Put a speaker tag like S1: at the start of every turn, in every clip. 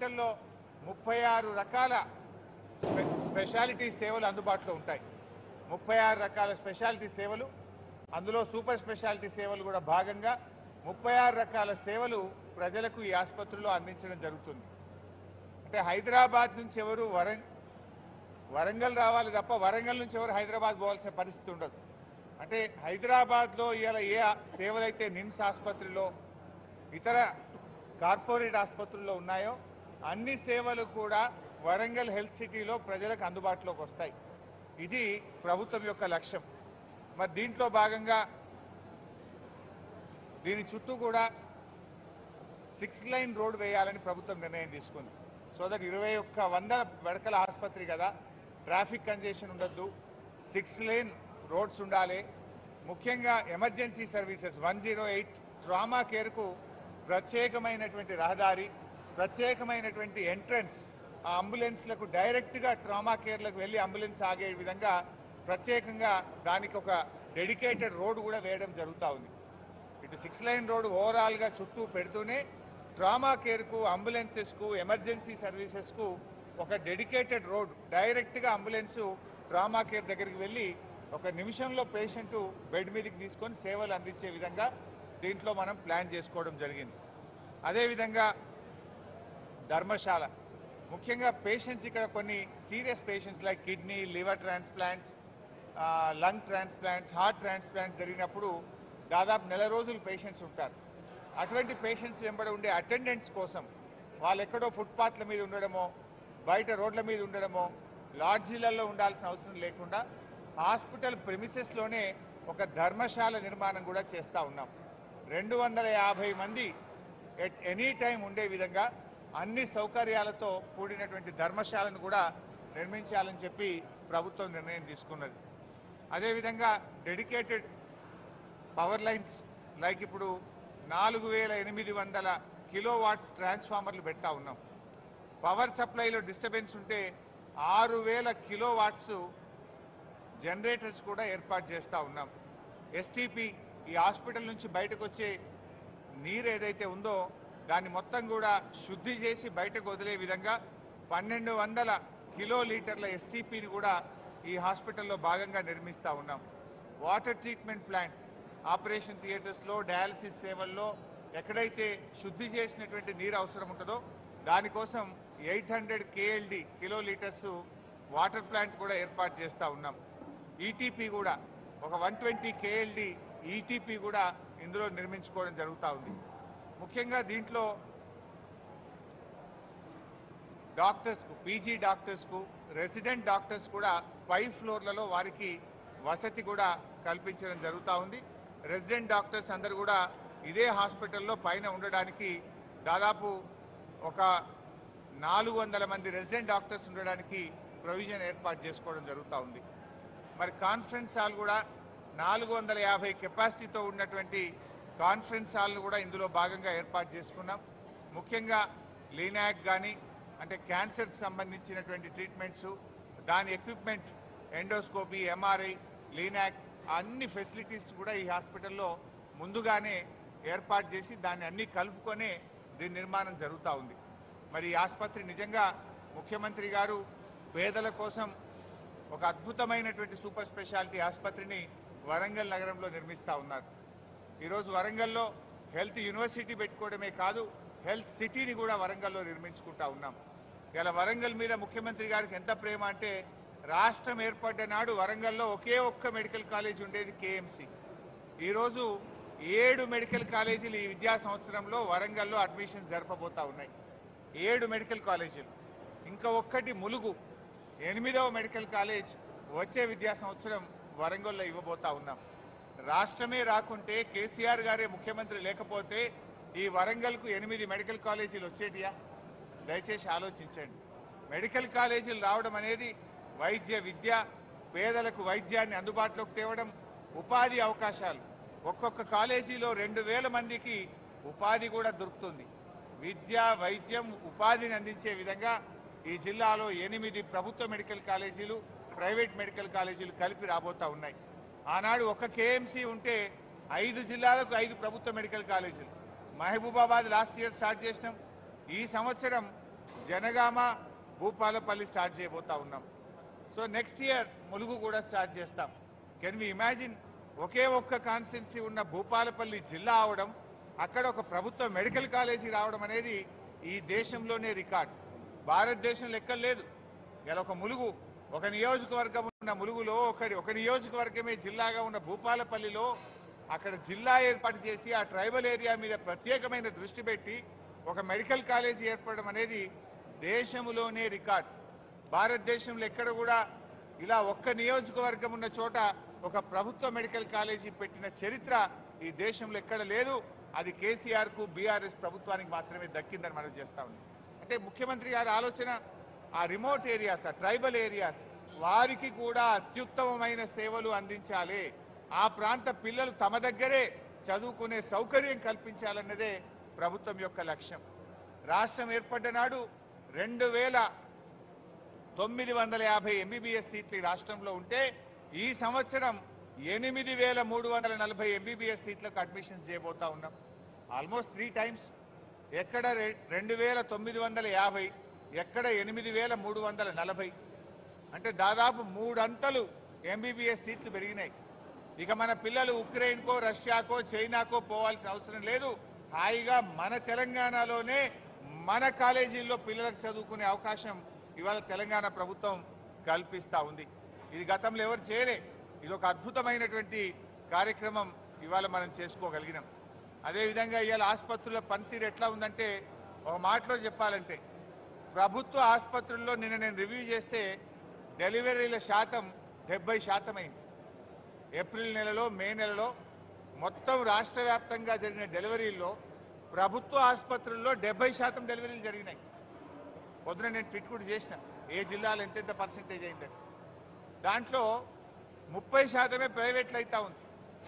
S1: హాస్పిటల్లో ముప్పై ఆరు రకాల స్పె- స్పెషాలిటీ సేవలు అందుబాటులో ఉంటాయి ముప్పై ఆరు రకాల స్పెషాలిటీ సేవలు అందులో సూపర్ స్పెషాలిటీ సేవలు కూడా భాగంగా ముప్పై ఆరు రకాల సేవలు ప్రజలకు ఈ ఆసుపత్రిలో అందించడం జరుగుతుంది అంటే హైదరాబాద్ నుంచి ఎవరు వరం వరంగల్ రావాలి తప్ప వరంగల్ నుంచి ఎవరు హైదరాబాద్ పోవాల్సిన పరిస్థితి ఉండదు అంటే హైదరాబాద్లో ఇవాళ ఏ ఆ- సేవలైతే నిమ్స్ ఆసుపత్రిలో ఇతర కార్పొరేట్ ఆసుపత్రుల్లో ఉన్నాయో అన్ని సేవలు కూడా వరంగల్ హెల్త్ సిటీలో ప్రజలకు అందుబాటులోకి వస్తాయి ఇది ప్రభుత్వం యొక్క లక్ష్యం మరి దీంట్లో భాగంగా దీని చుట్టూ కూడా సిక్స్ లైన్ రోడ్ వేయాలని ప్రభుత్వం నిర్ణయం తీసుకుంది సో దట్ ఇరవై ఒక్క వందల బెడకల ఆసుపత్రి కదా ట్రాఫిక్ కంజెషన్ ఉండొద్దు సిక్స్ లేన్ రోడ్స్ ఉండాలి ముఖ్యంగా emergency services one zero eight trauma కేర్కు ప్రత్యేకమైనటువంటి రహదారి ప్రత్యేకమైనటువంటి ఎంట్రన్స్ ఆ అంబులెన్స్లకు డైరెక్ట్గా ట్రామా కేర్లకు వెళ్ళి అంబులెన్స్ ఆగే విధంగా ప్రత్యేకంగా దానికి ఒక డెడికేటెడ్ రోడ్ కూడా వేయడం జరుగుతూ ఉంది ఇటు సిక్స్ లైన్ రోడ్ ఓవరాల్గా చుట్టూ పెడుతూనే ట్రామా కేర్కు అంబులెన్సెస్కు ఎమర్జెన్సీ సర్వీసెస్కు ఒక డెడికేటెడ్ రోడ్ డైరెక్ట్గా అంబులెన్స్ ట్రామా కేర్ దగ్గరికి వెళ్ళి ఒక నిమిషంలో పేషెంట్ బెడ్ మీదకి తీసుకొని సేవలు అందించే విధంగా దీంట్లో మనం ప్లాన్ చేసుకోవడం జరిగింది అదేవిధంగా ధర్మశాల ముఖ్యంగా పేషెంట్స్ ఇక్కడ కొన్ని serious patients like kidney liver transplants lung transplants heart transplants జరిగినప్పుడు దాదాపు నెల రోజులు పేషెంట్స్ ఉంటారు అటువంటి పేషెంట్స్ వెంబడి ఉండే అటెండెంట్స్ కోసం వాళ్ళు ఎక్కడో ఫుట్పాత్ల మీద ఉండడమో బయట రోడ్ల మీద ఉండడమో లాడ్జీలలో ఉండాల్సిన అవసరం లేకుండా హాస్పిటల్ ప్రెమిసెస్లోనే ఒక ధర్మశాల నిర్మాణం కూడా చేస్తూ ఉన్నాం రెండు వందల యాభై మంది ఎట్ ఎనీ టైం ఉండే విధంగా అన్ని సౌకర్యాలతో కూడినటువంటి ధర్మశాలను కూడా నిర్మించాలని చెప్పి ప్రభుత్వం నిర్ణయం తీసుకున్నది అదేవిధంగా డెడికేటెడ్ పవర్ లైన్స్ లైక్ ఇప్పుడు నాలుగు వేల ఎనిమిది వందల కిలో వాట్స్ ట్రాన్స్ఫార్మర్లు పెడతా ఉన్నాం పవర్ సప్లైలో డిస్టర్బెన్స్ ఉంటే ఆరు వేల కిలో వాట్స్ జనరేటర్స్ కూడా ఏర్పాటు చేస్తూ ఉన్నాం ఎస్టీపీ ఈ హాస్పిటల్ నుంచి బయటకు వచ్చే నీరు ఏదైతే ఉందో దాన్ని మొత్తం కూడా శుద్ధి చేసి బయటకు వదిలే విధంగా పన్నెండు వందల కిలో లీటర్ల ఎస్టీపీని కూడా ఈ హాస్పిటల్లో భాగంగా నిర్మిస్తూ ఉన్నాం వాటర్ ట్రీట్మెంట్ ప్లాంట్ ఆపరేషన్ థియేటర్స్లో డయాలసిస్ సేవల్లో ఎక్కడైతే శుద్ధి చేసినటువంటి నీరు అవసరం ఉంటుందో దానికోసం eight hundred KLD kilo litres water plant కూడా ఏర్పాటు చేస్తూ ఉన్నాం ఈటీపీ కూడా ఒక వన్ ట్వంటీ కేఎల్డి ఈటీపీ కూడా ఇందులో నిర్మించుకోవడం జరుగుతూ ఉంది ముఖ్యంగా దీంట్లో డాక్టర్స్కు పీజీ డాక్టర్స్కు రెసిడెంట్ డాక్టర్స్ కూడా పై ఫ్లోర్లలో వారికి వసతి కూడా కల్పించడం జరుగుతూ ఉంది రెసిడెంట్ డాక్టర్స్ అందరు కూడా ఇదే హాస్పిటల్లో పైన ఉండడానికి దాదాపు ఒక నాలుగు వందల మంది రెసిడెంట్ డాక్టర్స్ ఉండడానికి ప్రొవిజన్ ఏర్పాటు చేసుకోవడం జరుగుతూ ఉంది మరి కాన్ఫరెన్స్ హాల్ కూడా నాలుగు వందల యాభై కెపాసిటీతో ఉన్నటువంటి కాన్ఫరెన్స్ హాల్ను కూడా ఇందులో భాగంగా ఏర్పాటు చేసుకున్నాం ముఖ్యంగా లీనాక్ కానీ అంటే క్యాన్సర్కి సంబంధించినటువంటి ట్రీట్మెంట్స్ దాని ఎక్విప్మెంట్ ఎండోస్కోపీ ఎంఆర్ఐ లీనాక్ అన్ని ఫెసిలిటీస్ కూడా ఈ హాస్పిటల్లో ముందుగానే ఏర్పాటు చేసి దాన్ని అన్ని కలుపుకొనే దీని నిర్మాణం జరుగుతూ ఉంది మరి ఈ ఆసుపత్రి నిజంగా ముఖ్యమంత్రి గారు పేదల కోసం ఒక అద్భుతమైనటువంటి సూపర్ స్పెషాలిటీ ఆసుపత్రిని వరంగల్ నగరంలో నిర్మిస్తూ ఉన్నారు ఈరోజు వరంగల్లో హెల్త్ యూనివర్సిటీ పెట్టుకోవడమే కాదు హెల్త్ సిటీని కూడా వరంగల్లో నిర్మించుకుంటా ఉన్నాం ఇలా వరంగల్ మీద ముఖ్యమంత్రి గారికి ఎంత ప్రేమ అంటే రాష్ట్రం ఏర్పడ్డ నాడు వరంగల్లో ఒకే ఒక్క మెడికల్ కాలేజ్ ఉండేది కేఎంసి ఈరోజు ఏడు మెడికల్ కాలేజీలు ఈ విద్యా సంవత్సరంలో వరంగల్లో అడ్మిషన్స్ జరపబోతా ఉన్నాయి ఏడు మెడికల్ కాలేజీలు ఇంకా ఒక్కటి ములుగు ఎనిమిదవ మెడికల్ కాలేజ్ వచ్చే విద్యా సంవత్సరం వరంగల్లో ఇవ్వబోతా ఉన్నాం రాష్ట్రమే రాకుంటే కేసీఆర్ గారే ముఖ్యమంత్రి లేకపోతే ఈ వరంగల్కు ఎనిమిది మెడికల్ కాలేజీలు వచ్చేటియా దయచేసి ఆలోచించండి మెడికల్ కాలేజీలు రావడం అనేది వైద్య విద్య పేదలకు వైద్యాన్ని అందుబాటులోకి తేవడం ఉపాధి అవకాశాలు ఒక్కొక్క కాలేజీలో రెండు వేల మందికి ఉపాధి కూడా దొరుకుతుంది విద్య వైద్యం ఉపాధిని అందించే విధంగా ఈ జిల్లాలో ఎనిమిది ప్రభుత్వ మెడికల్ కాలేజీలు ప్రైవేట్ మెడికల్ కాలేజీలు కలిపి రాబోతా ఉన్నాయి ఆనాడు ఒక కేఎంసీ ఉంటే ఐదు జిల్లాలకు ఐదు ప్రభుత్వ మెడికల్ కాలేజీలు మహబూబాబాద్ లాస్ట్ ఇయర్ స్టార్ట్ చేసినాం ఈ సంవత్సరం జనగామ భూపాలపల్లి స్టార్ట్ చేయబోతా ఉన్నాం సో నెక్స్ట్ ఇయర్ ములుగు కూడా స్టార్ట్ చేస్తాం కెన్ వి ఇమాజిన్ ఒకే ఒక్క కాన్స్టిట్యున్సీ ఉన్న భూపాలపల్లి జిల్లా అవడం అక్కడ ఒక ప్రభుత్వ మెడికల్ కాలేజీ రావడం అనేది ఈ దేశంలోనే రికార్డ్ భారతదేశంలో ఎక్కడ లేదు ఇలా ఒక ములుగు ఒక నియోజకవర్గం ఉన్న ములుగులో ఒకటి ఒక నియోజకవర్గమే జిల్లాగా ఉన్న భూపాలపల్లిలో అక్కడ జిల్లా ఏర్పాటు చేసి ఆ ట్రైబల్ ఏరియా మీద ప్రత్యేకమైన దృష్టి పెట్టి ఒక మెడికల్ కాలేజీ ఏర్పడడం అనేది దేశంలోనే రికార్డ్ భారతదేశంలో ఎక్కడ కూడా ఇలా ఒక్క నియోజకవర్గం ఉన్న చోట ఒక ప్రభుత్వ మెడికల్ కాలేజీ పెట్టిన చరిత్ర ఈ దేశంలో ఎక్కడ లేదు అది కేసీఆర్ కు బీఆర్ఎస్ ప్రభుత్వానికి మాత్రమే దక్కిందని మనం చేస్తా ఉన్నాం అంటే ముఖ్యమంత్రి గారి ఆలోచన ఆ రిమోట్ ఏరియాస్ ఆ ట్రైబల్ ఏరియాస్ వారికి కూడా అత్యుత్తమమైన సేవలు అందించాలి ఆ ప్రాంత పిల్లలు తమ దగ్గరే చదువుకునే సౌకర్యం కల్పించాలన్నదే ప్రభుత్వం యొక్క లక్ష్యం రాష్ట్రం ఏర్పడ్డ నాడు రెండు వేల తొమ్మిది వందల యాభై ఎంబీబీఎస్ సీట్లు ఈ రాష్ట్రంలో ఉంటే ఈ సంవత్సరం ఎనిమిది వేల మూడు వందల నలభై ఎంబీబీఎస్ సీట్లకు అడ్మిషన్స్ చేయబోతా ఉన్నాం ఆల్మోస్ట్ త్రీ టైమ్స్ ఎక్కడ రె- రెండు వేల తొమ్మిది వందల యాభై ఎక్కడ ఎనిమిది వేల మూడు వందల నలభై అంటే దాదాపు మూడంతలు ఎంబీబీఎస్ సీట్లు పెరిగినాయి ఇక మన పిల్లలు ఉక్రెయిన్కో రష్యాకో చైనాకో పోవాల్సిన అవసరం లేదు హాయిగా మన తెలంగాణలోనే మన కాలేజీల్లో పిల్లలకు చదువుకునే అవకాశం ఇవాళ తెలంగాణ ప్రభుత్వం కల్పిస్తా ఉంది ఇది గతంలో ఎవరు చేయలే ఇది ఒక అద్భుతమైనటువంటి కార్యక్రమం ఇవాళ మనం చేసుకోగలిగినాం అదేవిధంగా ఇవాళ ఆసుపత్రుల పనితీరు ఎట్లా ఉందంటే ఒక మాటలో చెప్పాలంటే ప్రభుత్వ ఆసుపత్రుల్లో నిన్న నేను రివ్యూ చేస్తే డెలివరీల శాతం డెబ్బై శాతం అయింది ఏప్రిల్ నెలలో మే నెలలో మొత్తం రాష్ట్ర వ్యాప్తంగా జరిగిన డెలివరీల్లో ప్రభుత్వ ఆసుపత్రుల్లో డెబ్బై శాతం డెలివరీలు జరిగినాయి పొద్దున నేను ట్విట్ కూడా చేసిన ఏ జిల్లాలో ఎంతెంత పర్సెంటేజ్ అయిందని దాంట్లో ముప్పై శాతమే ప్రైవేట్లో అవుతా ఉంది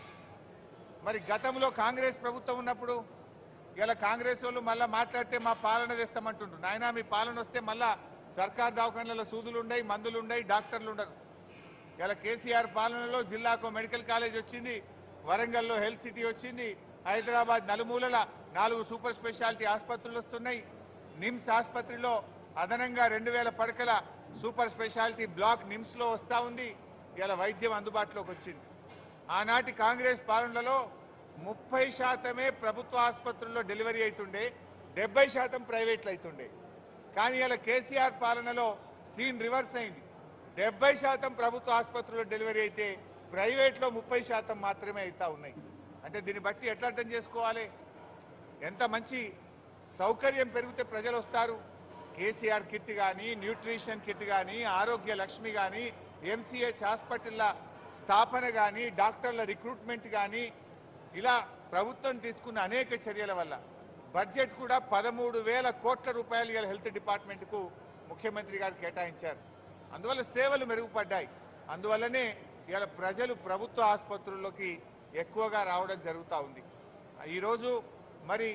S1: మరి గతంలో కాంగ్రెస్ ప్రభుత్వం ఉన్నప్పుడు ఇలా కాంగ్రెస్ వాళ్ళు మళ్ళీ మాట్లాడితే మా పాలన తెస్తామంటుండ్రు నాయన మీ పాలన వస్తే మళ్ళా సర్కార్ దవాఖానలలో సూదులు ఉండయి మందులు ఉండయి డాక్టర్లు ఉండరు ఇలా కేసీఆర్ పాలనలో జిల్లాకు మెడికల్ కాలేజ్ వచ్చింది వరంగల్లో హెల్త్ సిటీ వచ్చింది హైదరాబాద్ నలుమూలల నాలుగు సూపర్ స్పెషాలిటీ ఆసుపత్రులు వస్తున్నాయి నిమ్స్ ఆసుపత్రిలో అదనంగా రెండు వేల పడకల సూపర్ స్పెషాలిటీ బ్లాక్ నిమ్స్ లో వస్తా ఉంది ఇలా వైద్యం అందుబాటులోకి వచ్చింది ఆనాటి కాంగ్రెస్ పాలనలో ముప్పై శాతమే ప్రభుత్వ ఆసుపత్రుల్లో డెలివరీ అవుతుండే డెబ్బై శాతం ప్రైవేట్లు అవుతుండే కానీ ఇలా కేసీఆర్ పాలనలో సీన్ రివర్స్ అయింది డెబ్బై శాతం ప్రభుత్వ ఆసుపత్రుల్లో డెలివరీ అయితే ప్రైవేట్లో ముప్పై శాతం మాత్రమే అవుతా ఉన్నాయి అంటే దీన్ని బట్టి ఎట్లా అర్థం చేసుకోవాలి ఎంత మంచి సౌకర్యం పెరిగితే ప్రజలు వస్తారు కేసీఆర్ కిట్ కానీ న్యూట్రిషన్ కిట్ కానీ ఆరోగ్య లక్ష్మి కానీ ఎంసీహెచ్ హాస్పిటల్ల స్థాపన కానీ డాక్టర్ల రిక్రూట్మెంట్ కానీ ఇలా ప్రభుత్వం తీసుకున్న అనేక చర్యల వల్ల బడ్జెట్ కూడా పదమూడు వేల కోట్ల రూపాయలు ఇవాళ హెల్త్ డిపార్ట్మెంట్కు ముఖ్యమంత్రి గారు కేటాయించారు అందువల్ల సేవలు మెరుగుపడ్డాయి అందువల్లనే ఇవాళ ప్రజలు ప్రభుత్వ ఆసుపత్రుల్లోకి ఎక్కువగా రావడం జరుగుతూ ఉంది ఈరోజు మరి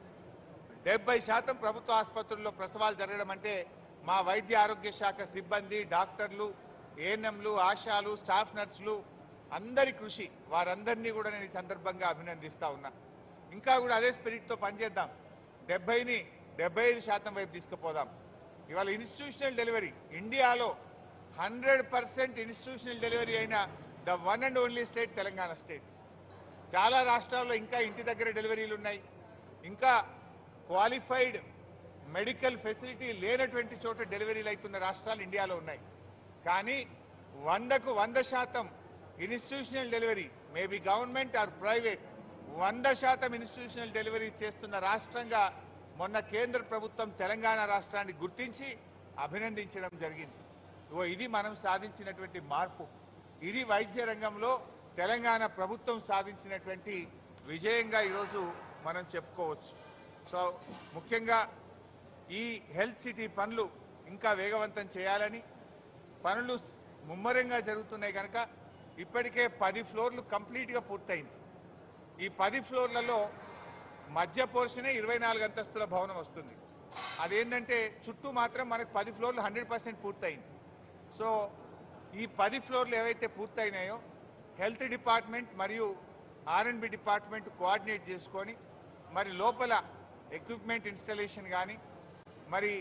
S1: డెబ్బై శాతం ప్రభుత్వ ఆసుపత్రుల్లో ప్రసవాలు జరగడం అంటే మా వైద్య ఆరోగ్య శాఖ సిబ్బంది డాక్టర్లు ఏఎన్ఎంలు ఆశాలు స్టాఫ్ నర్సులు అందరి కృషి వారందరినీ కూడా నేను ఈ సందర్భంగా అభినందిస్తా ఉన్నా ఇంకా కూడా అదే స్పిరిట్తో పనిచేద్దాం డెబ్బైని డెబ్బై ఐదు శాతం వైపు తీసుకుపోదాం ఇవాళ ఇన్స్టిట్యూషనల్ డెలివరీ ఇండియాలో హండ్రెడ్ పర్సెంట్ ఇన్స్టిట్యూషనల్ డెలివరీ అయిన the one and only state Telangana state చాలా రాష్ట్రాల్లో ఇంకా ఇంటి దగ్గర డెలివరీలు ఉన్నాయి ఇంకా క్వాలిఫైడ్ మెడికల్ ఫెసిలిటీ లేనటువంటి చోట డెలివరీలు అవుతున్న రాష్ట్రాలు ఇండియాలో ఉన్నాయి కానీ వందకు వంద శాతం institutional delivery maybe government or private వంద శాతం ఇన్స్టిట్యూషనల్ డెలివరీ చేస్తున్న రాష్ట్రంగా మొన్న కేంద్ర ప్రభుత్వం తెలంగాణ రాష్ట్రాన్ని గుర్తించి అభినందించడం జరిగింది ఓ ఇది మనం సాధించినటువంటి మార్పు ఇది వైద్య రంగంలో తెలంగాణ ప్రభుత్వం సాధించినటువంటి విజయంగా ఈరోజు మనం చెప్పుకోవచ్చు సో ముఖ్యంగా ఈ హెల్త్ సిటీ పనులు ఇంకా వేగవంతం చేయాలని పనులు ముమ్మరంగా జరుగుతున్నాయి కనుక ఇప్పటికే పది ఫ్లోర్లు కంప్లీట్గా పూర్తయింది ఈ పది ఫ్లోర్లలో మధ్య పోర్షనే ఇరవై నాలుగు అంతస్తుల భవనం వస్తుంది అదేంటంటే చుట్టూ మాత్రం మనకు పది ఫ్లోర్లు హండ్రెడ్ పర్సెంట్ పూర్తయింది సో ఈ పది ఫ్లోర్లు ఏవైతే పూర్తయినాయో హెల్త్ డిపార్ట్మెంట్ మరియు ఆర్ఎండ్బి డిపార్ట్మెంట్ కోఆర్డినేట్ చేసుకొని మరి లోపల ఎక్విప్మెంట్ ఇన్స్టలేషన్ కానీ మరి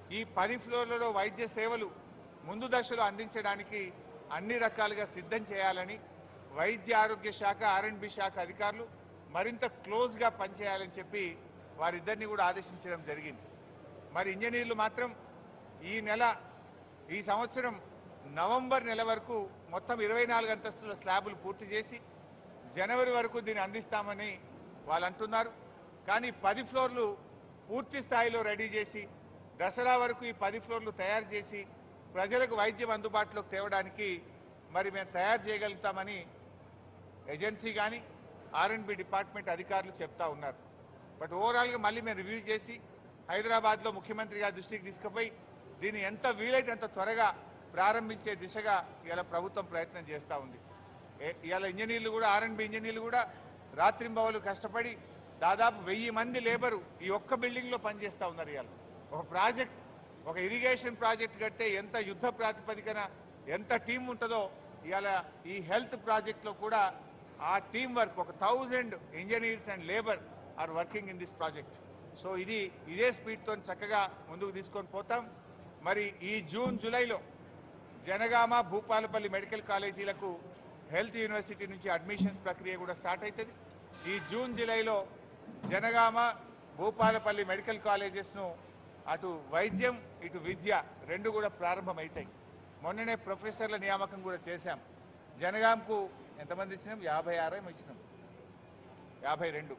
S1: ఈ పది ఫ్లోర్లలో వైద్య సేవలు ముందు దశలో అందించడానికి అన్ని రకాలుగా సిద్ధం చేయాలని వైద్య ఆరోగ్య శాఖ ఆర్ఎండ్బి శాఖ అధికారులు మరింత క్లోజ్గా పనిచేయాలని చెప్పి వారిద్దరిని కూడా ఆదేశించడం జరిగింది మరి ఇంజనీర్లు మాత్రం ఈ నెల ఈ సంవత్సరం నవంబర్ నెల వరకు మొత్తం ఇరవై నాలుగు అంతస్తుల స్లాబులు పూర్తి చేసి జనవరి వరకు దీన్ని అందిస్తామని వాళ్ళు అంటున్నారు కానీ పది ఫ్లోర్లు పూర్తి స్థాయిలో రెడీ చేసి దసరా వరకు ఈ పది ఫ్లోర్లు తయారు చేసి ప్రజలకు వైద్యం అందుబాటులోకి తేవడానికి మరి మేము తయారు చేయగలుగుతామని ఏజెన్సీ కానీ ఆర్ఎండ్బి డిపార్ట్మెంట్ అధికారులు చెప్తా ఉన్నారు బట్ ఓవరాల్గా మళ్ళీ మేము రివ్యూ చేసి హైదరాబాద్లో ముఖ్యమంత్రి గారి దృష్టికి తీసుకుపోయి దీన్ని ఎంత వీలైతే అంత త్వరగా ప్రారంభించే దిశగా ఇవాళ ప్రభుత్వం ప్రయత్నం చేస్తూ ఉంది ఏ- ఇవాళ ఇంజనీర్లు కూడా ఆర్ఎండ్బి ఇంజనీర్లు కూడా రాత్రింబవలు కష్టపడి దాదాపు వెయ్యి మంది లేబరు ఈ ఒక్క బిల్డింగ్లో పనిచేస్తూ ఉన్నారు ఇవాళ ఒక ప్రాజెక్ట్ ఒక ఇరిగేషన్ ప్రాజెక్ట్ కట్టే ఎంత యుద్ధ ప్రాతిపదికన ఎంత టీం ఉంటుందో ఇవాళ ఈ హెల్త్ ప్రాజెక్ట్లో కూడా ఆ టీం వర్క్ ఒక thousand engineers and labour are working in this project so ఇది ఇదే స్పీడ్తో చక్కగా ముందుకు తీసుకొని పోతాం మరి ఈ జూన్ జూలైలో జనగామ భూపాలపల్లి మెడికల్ కాలేజీలకు హెల్త్ యూనివర్సిటీ నుంచి అడ్మిషన్స్ ప్రక్రియ కూడా స్టార్ట్ అవుతుంది ఈ జూన్ జూలైలో జనగామ భూపాలపల్లి మెడికల్ కాలేజెస్ను అటు వైద్యం ఇటు విద్య రెండు కూడా ప్రారంభమవుతాయి మొన్ననే ప్రొఫెసర్ల నియామకం కూడా చేశాం జనగాంకు ఎంతమంది ఇచ్చినాం యాభై ఆరు ఏమో ఇచ్చినాం యాభై రెండు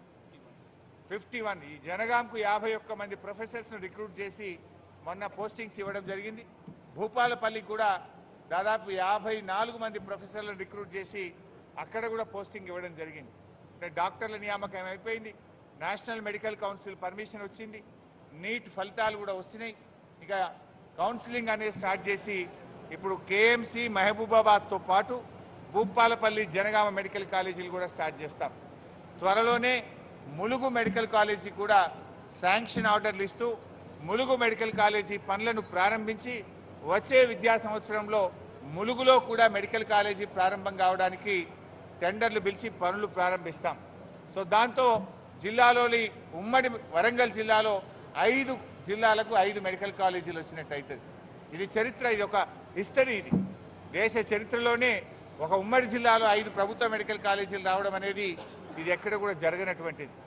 S1: ఫిఫ్టీ వన్ ఈ జనగాంకు యాభై ఒక్క మంది ప్రొఫెసర్స్ను రిక్రూట్ చేసి మొన్న పోస్టింగ్స్ ఇవ్వడం జరిగింది భూపాలపల్లికి కూడా దాదాపు యాభై నాలుగు మంది ప్రొఫెసర్లను రిక్రూట్ చేసి అక్కడ కూడా పోస్టింగ్ ఇవ్వడం జరిగింది అంటే డాక్టర్ల నియామకం అయిపోయింది నేషనల్ మెడికల్ కౌన్సిల్ పర్మిషన్ వచ్చింది నీట్ ఫలితాలు కూడా వస్తున్నాయి ఇక కౌన్సిలింగ్ అనేది స్టార్ట్ చేసి ఇప్పుడు కేఎంసి మహబూబాబాద్తో పాటు భూపాలపల్లి జనగామ మెడికల్ కాలేజీలు కూడా స్టార్ట్ చేస్తాం త్వరలోనే ములుగు మెడికల్ కాలేజీ కూడా శాంక్షన్ ఆర్డర్లు ఇస్తూ ములుగు మెడికల్ కాలేజీ పనులను ప్రారంభించి వచ్చే విద్యా సంవత్సరంలో ములుగులో కూడా మెడికల్ కాలేజీ ప్రారంభం కావడానికి టెండర్లు పిలిచి పనులు ప్రారంభిస్తాం సో దాంతో జిల్లాలోని ఉమ్మడి వరంగల్ జిల్లాలో ఐదు జిల్లాలకు ఐదు మెడికల్ కాలేజీలు వచ్చినట్టు అవుతుంది ఇది చరిత్ర ఇది ఒక హిస్టరీ ఇది దేశ చరిత్రలోనే ఒక ఉమ్మడి జిల్లాలో ఐదు ప్రభుత్వ మెడికల్ కాలేజీలు రావడం అనేది ఇది ఎక్కడ కూడా జరగనటువంటిది